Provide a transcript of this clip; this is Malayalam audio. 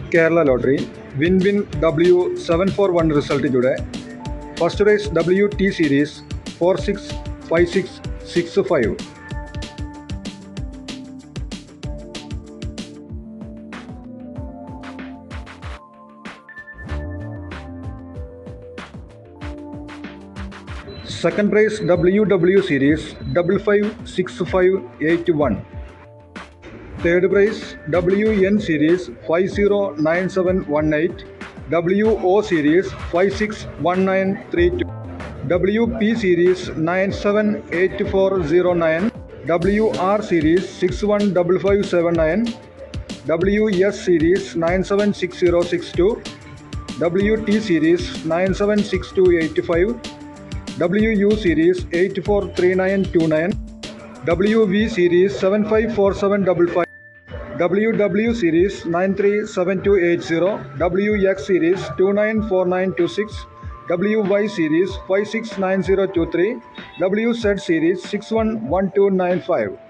Kerala lottery win win W seven four one റിസൾട്ടിലൂടെ first prize W T series four six five six six five second prize W W series double five six five eight one third prize W N series five zero nine seven one eight W O series five six one nine three two W P series nine seven eight four zero nine W R series six one double five seven nine W S series nine seven six zero six two W T series nine seven six two eight five W U series eight four three nine two nine W V series seven five four seven double five W W series nine three seven two eight zero W X series two nine four nine two six W Y series five six nine zero two three W Z series six one one two nine five